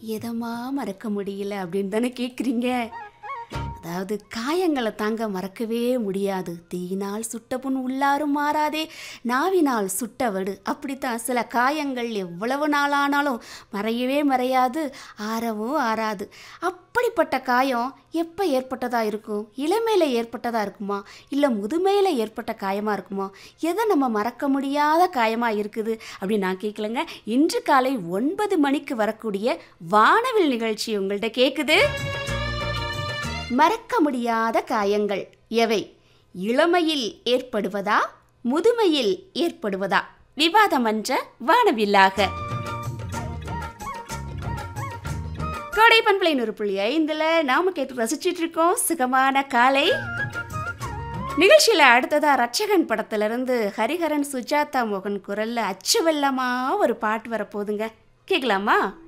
எதமா மறக்க முடியல அப்படின்னு தானே கேட்குறீங்க அதாவது காயங்களை தாங்க மறக்கவே முடியாது தீயினால் சுட்ட புண் உள்ளாரும் மாறாதே நாவினால் சுட்டவடு அப்படித்தான் சில காயங்கள் எவ்வளவு நாளானாலும் மறையவே மறையாது ஆறவும் ஆறாது அப்படிப்பட்ட காயம் எப்போ ஏற்பட்டதா இருக்கும் இளமையில் ஏற்பட்டதா இருக்குமா இல்லை முதுமையில் ஏற்பட்ட காயமாக இருக்குமா எதை நம்ம மறக்க முடியாத காயமாக இருக்குது அப்படின்னு நான் கேட்கலங்க இன்று காலை ஒன்பது மணிக்கு வரக்கூடிய வானவில் நிகழ்ச்சி உங்கள்கிட்ட கேட்குது மறக்க முடியாத காயங்கள் எவை இளமையில் ஏற்படுவதா முதுமையில் ஏற்படுவதா விவாதமன்ற வானவில்லாக கோடை பண்பலை நூறு புள்ளி ஐந்துல நாம கேட்டு ரசிச்சிட்டு இருக்கோம் சுகமான காலை நிகழ்ச்சியில் அடுத்ததா ரட்சகன் படத்திலிருந்து ஹரிஹரன் சுஜாதா மோகன் குரல்ல அச்சு வெள்ளமா ஒரு பாட்டு வரப்போகுதுங்க கேட்கலாமா